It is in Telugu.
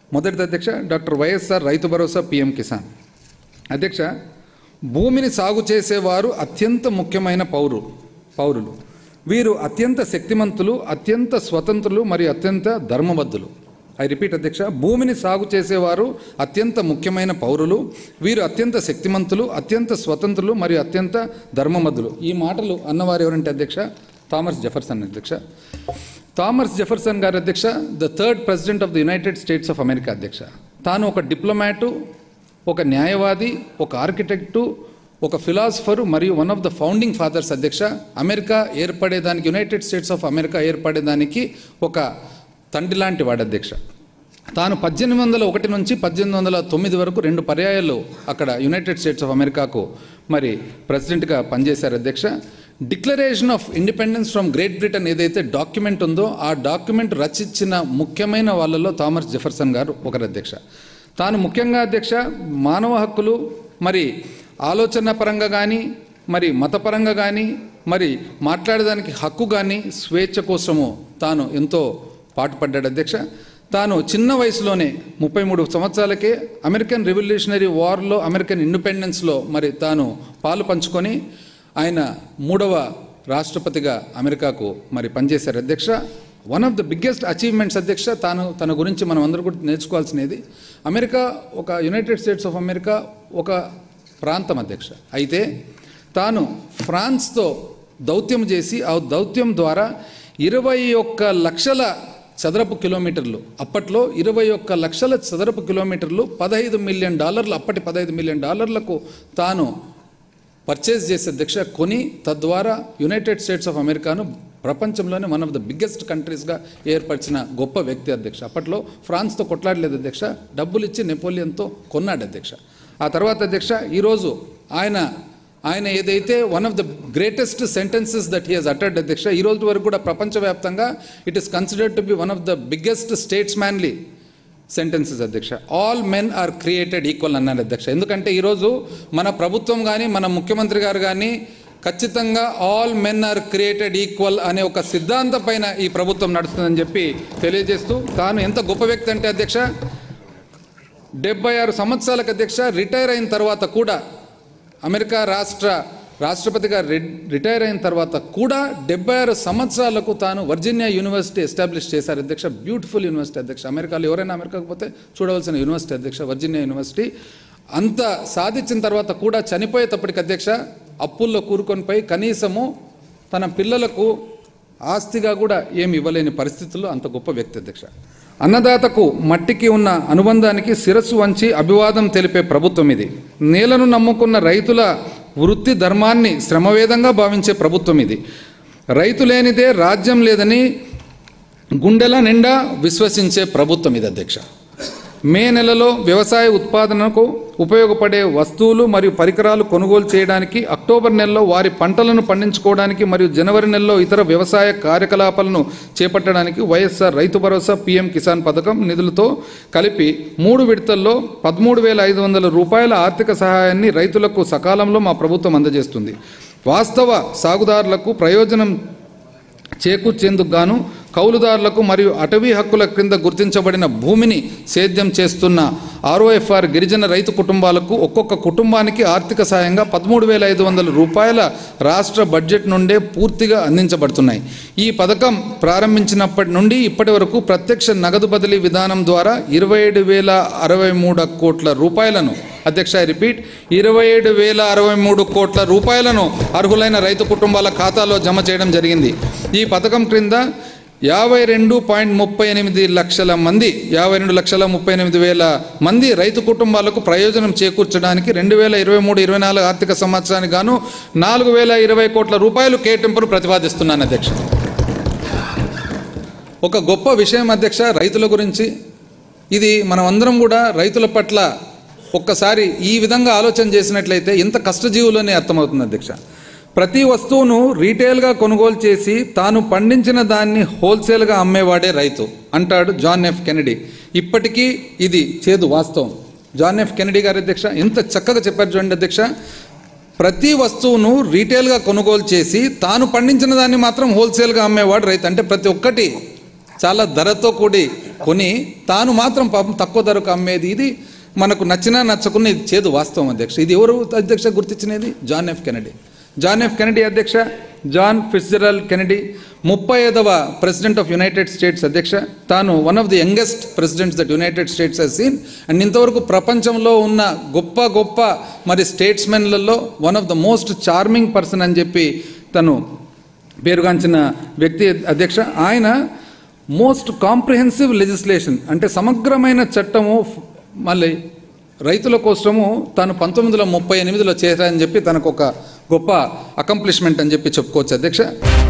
మొదటిది అధ్యక్ష డాక్టర్ వైఎస్ఆర్ రైతు భరోసా పిఎం కిసాన్ అధ్యక్ష భూమిని సాగు చేసేవారు అత్యంత ముఖ్యమైన పౌరు పౌరులు వీరు అత్యంత శక్తిమంతులు అత్యంత స్వతంత్రులు మరియు అత్యంత ధర్మబద్ధులు ఐ రిపీట్ అధ్యక్ష భూమిని సాగు చేసేవారు అత్యంత ముఖ్యమైన పౌరులు వీరు అత్యంత శక్తిమంతులు అత్యంత స్వతంత్రులు మరియు అత్యంత ధర్మబద్ధులు ఈ మాటలు అన్నవారు ఎవరంటే అధ్యక్ష థామస్ జెఫర్సన్ అధ్యక్ష థామస్ జెఫర్సన్ గారు అధ్యక్ష the third president of the United states of America అధ్యక్ష తాను ఒక డిప్లొమాటు ఒక న్యాయవాది ఒక ఆర్కిటెక్టు ఒక ఫిలాసఫరు మరియు one of the founding fathers అధ్యక్ష అమెరికా ఏర్పడేదానికి యునైటెడ్ స్టేట్స్ ఆఫ్ అమెరికా ఏర్పడేదానికి ఒక తండ్రి లాంటి వాడు అధ్యక్ష తాను పద్దెనిమిది వందల ఒకటి నుంచి పద్దెనిమిది వందల తొమ్మిది వరకు రెండు పర్యాయాలు అక్కడ యునైటెడ్ స్టేట్స్ ఆఫ్ అమెరికాకు మరి ప్రెసిడెంట్గా పనిచేశారు అధ్యక్ష declaration of independence from Great Britain ఏదైతే డాక్యుమెంట్ ఉందో ఆ డాక్యుమెంట్ రచించిన ముఖ్యమైన వాళ్ళలో థామస్ జెఫర్సన్ గారు ఒకరు అధ్యక్ష తాను ముఖ్యంగా అధ్యక్ష మానవ హక్కులు మరి ఆలోచన పరంగా కానీ మరి మతపరంగా కానీ మరి మాట్లాడడానికి హక్కు కానీ స్వేచ్ఛ కోసము తాను ఎంతో పాటుపడ్డాడు అధ్యక్ష తాను చిన్న వయసులోనే ముప్పై మూడు సంవత్సరాలకే అమెరికన్ రెవల్యూషనరీ వార్లో అమెరికన్ ఇండిపెండెన్స్లో మరి తాను పాలు పంచుకొని ఆయన మూడవ రాష్ట్రపతిగా అమెరికాకు మరి పనిచేశారు అధ్యక్ష one of the biggest achievements అధ్యక్ష తాను తన గురించి మనం అందరూ కూడా నేర్చుకోవాల్సినది అమెరికా ఒక యునైటెడ్ స్టేట్స్ ఆఫ్ అమెరికా ఒక ప్రాంతం అధ్యక్ష అయితే తాను ఫ్రాన్స్తో దౌత్యం చేసి ఆ దౌత్యం ద్వారా ఇరవై ఒక్క లక్షల చదరపు కిలోమీటర్లు అప్పట్లో ఇరవై ఒక్క లక్షల చదరపు కిలోమీటర్లు పదహైదు మిలియన్ డాలర్లు అప్పటి పదహైదు మిలియన్ డాలర్లకు తాను పర్చేజ్ చేసే అధ్యక్ష కొని తద్వారా యునైటెడ్ స్టేట్స్ ఆఫ్ అమెరికాను ప్రపంచంలోనే వన్ ఆఫ్ ద బిగ్గెస్ట్ కంట్రీస్గా ఏర్పరిచిన గొప్ప వ్యక్తి అధ్యక్ష అప్పట్లో ఫ్రాన్స్తో కొట్లాడలేదు అధ్యక్ష డబ్బులు ఇచ్చి నెపోలియన్తో కొన్నాడు అధ్యక్ష ఆ తర్వాత అధ్యక్ష ఈరోజు ఆయన ఆయన ఏదైతే one of the greatest sentences that he has uttered అధ్యక్ష ఈ రోజు వరకు కూడా ప్రపంచవ్యాప్తంగా it is considered to be one of the biggest statesmanly sentences అధ్యక్ష all men are created equal అన్నారు అధ్యక్ష ఎందుకంటే ఈరోజు మన ప్రభుత్వం కానీ మన ముఖ్యమంత్రి గారు కానీ ఖచ్చితంగా all men are created equal అనే ఒక సిద్ధాంతం పైన ఈ ప్రభుత్వం నడుస్తుందని చెప్పి తెలియజేస్తూ తాను ఎంత గొప్ప వ్యక్తి అంటే అధ్యక్ష డెబ్బై ఆరు సంవత్సరాలకు అధ్యక్ష రిటైర్ అయిన తర్వాత కూడా అమెరికా రాష్ట్ర రాష్ట్రపతిగా రి- రిటైర్ అయిన తర్వాత కూడా డెబ్బై ఆరు సంవత్సరాలకు తాను వర్జీనియా యూనివర్సిటీ ఎస్టాబ్లిష్ చేశారు అధ్యక్ష బ్యూటిఫుల్ యూనివర్సిటీ అధ్యక్ష అమెరికాలో ఎవరైనా అమెరికాకు పోతే చూడవలసిన యూనివర్సిటీ అధ్యక్ష వర్జీనియా యూనివర్సిటీ అంత సాధించిన తర్వాత కూడా చనిపోయేటప్పటికి అధ్యక్ష అప్పుల్లో కూరుకొని పోయి కనీసము తన పిల్లలకు ఆస్తిగా కూడా ఏమి ఇవ్వలేని పరిస్థితుల్లో అంత గొప్ప వ్యక్తి అధ్యక్ష అన్నదాతకు మట్టికి ఉన్న అనుబంధానికి శిరస్సు వంచి అభివాదం తెలిపే ప్రభుత్వం ఇది నేలను నమ్ముకున్న రైతుల వృత్తి ధర్మాన్ని శ్రమవేదంగా భావించే ప్రభుత్వం ఇది రైతు లేనిదే రాజ్యం లేదని గుండెల నిండా విశ్వసించే ప్రభుత్వం ఇది అధ్యక్ష మే నెలలో వ్యవసాయ ఉత్పాదనకు ఉపయోగపడే వస్తువులు మరియు పరికరాలు కొనుగోలు చేయడానికి అక్టోబర్ నెలలో వారి పంటలను పండించుకోవడానికి మరియు జనవరి నెలలో ఇతర వ్యవసాయ కార్యకలాపాలను చేపట్టడానికి వైఎస్ఆర్ రైతు భరోసా పీఎం కిసాన్ పథకం నిధులతో కలిపి మూడు విడతల్లో పదమూడు వేల ఐదు వందల రూపాయల ఆర్థిక సహాయాన్ని రైతులకు సకాలంలో మా ప్రభుత్వం అందజేస్తుంది వాస్తవ సాగుదారులకు ప్రయోజనం చేకూర్చేందుకు గాను కౌలుదారులకు మరియు అటవీ హక్కుల క్రింద గుర్తించబడిన భూమిని సేద్యం చేస్తున్న ఆర్ఓఎఫ్ఆర్ గిరిజన రైతు కుటుంబాలకు ఒక్కొక్క కుటుంబానికి ఆర్థిక సాయంగా పదమూడు వేల ఐదు వందల రూపాయల రాష్ట్ర బడ్జెట్ నుండే పూర్తిగా అందించబడుతున్నాయి ఈ పథకం ప్రారంభించినప్పటి నుండి ఇప్పటి వరకు ప్రత్యక్ష నగదు బదిలీ విధానం ద్వారా ఇరవై ఏడు వేల అరవై మూడు కోట్ల రూపాయలను అధ్యక్ష ఐ రిపీట్ ఇరవై ఏడు వేల అరవై మూడు కోట్ల రూపాయలను అర్హులైన రైతు కుటుంబాల ఖాతాలో జమ చేయడం జరిగింది ఈ పథకం క్రింద యాభై రెండు పాయింట్ ముప్పై ఎనిమిది లక్షల మంది యాభై రెండు లక్షల ముప్పై ఎనిమిది వేల మంది రైతు కుటుంబాలకు ప్రయోజనం చేకూర్చడానికి రెండు వేల ఇరవై మూడు ఇరవై నాలుగు ఆర్థిక సంవత్సరానికి గాను నాలుగు వేల ఇరవై కోట్ల రూపాయలు కేటాయింపును ప్రతిపాదిస్తున్నాను అధ్యక్ష ఒక గొప్ప విషయం అధ్యక్ష రైతుల గురించి ఇది మనమందరం కూడా రైతుల పట్ల ఒక్కసారి ఈ విధంగా ఆలోచన చేసినట్లయితే ఇంత కష్టజీవులని అర్థమవుతుంది అధ్యక్ష ప్రతి వస్తువును రీటైల్గా కొనుగోలు చేసి తాను పండించిన దాన్ని హోల్సేల్గా అమ్మేవాడే రైతు అంటాడు జాన్ ఎఫ్ కెనడీ ఇప్పటికీ ఇది చేదు వాస్తవం జాన్ ఎఫ్ కెనడీ గారి అధ్యక్ష ఎంత చక్కగా చెప్పారు చూడండి అధ్యక్ష ప్రతి వస్తువును రీటైల్గా కొనుగోలు చేసి తాను పండించిన దాన్ని మాత్రం హోల్సేల్గా అమ్మేవాడు రైతు అంటే ప్రతి ఒక్కటి చాలా ధరతో కూడి కొని తాను మాత్రం పాపం తక్కువ ధరకు అమ్మేది ఇది మనకు నచ్చినా నచ్చకున్నా ఇది చేదు వాస్తవం అధ్యక్ష ఇది ఎవరు అధ్యక్ష గుర్తించినది John F Kennedy John F Kennedy అధ్యక్ష జాన్ ఫిట్జరల్ కెనడీ ముప్పై ఐదవ ప్రెసిడెంట్ ఆఫ్ యునైటెడ్ స్టేట్స్ అధ్యక్ష తాను one of the youngest presidents that united states has seen and ఇంతవరకు ప్రపంచంలో ఉన్న గొప్ప గొప్ప మరి స్టేట్స్మెన్లలో one of the most charming person అని చెప్పి తను పేరుగాంచిన వ్యక్తి అధ్యక్ష ఆయన మోస్ట్ కాంప్రిహెన్సివ్ లెజిస్లేషన్ అంటే సమగ్రమైన చట్టము ఫ్- మళ్ళీ రైతుల కోసము తాను పంతొమ్మిది వందల ముప్పై ఎనిమిదిలో చేశారని చెప్పి తనకు ఒక గొప్ప అకంప్లిష్మెంట్ అని చెప్పి చెప్పుకోవచ్చు అధ్యక్ష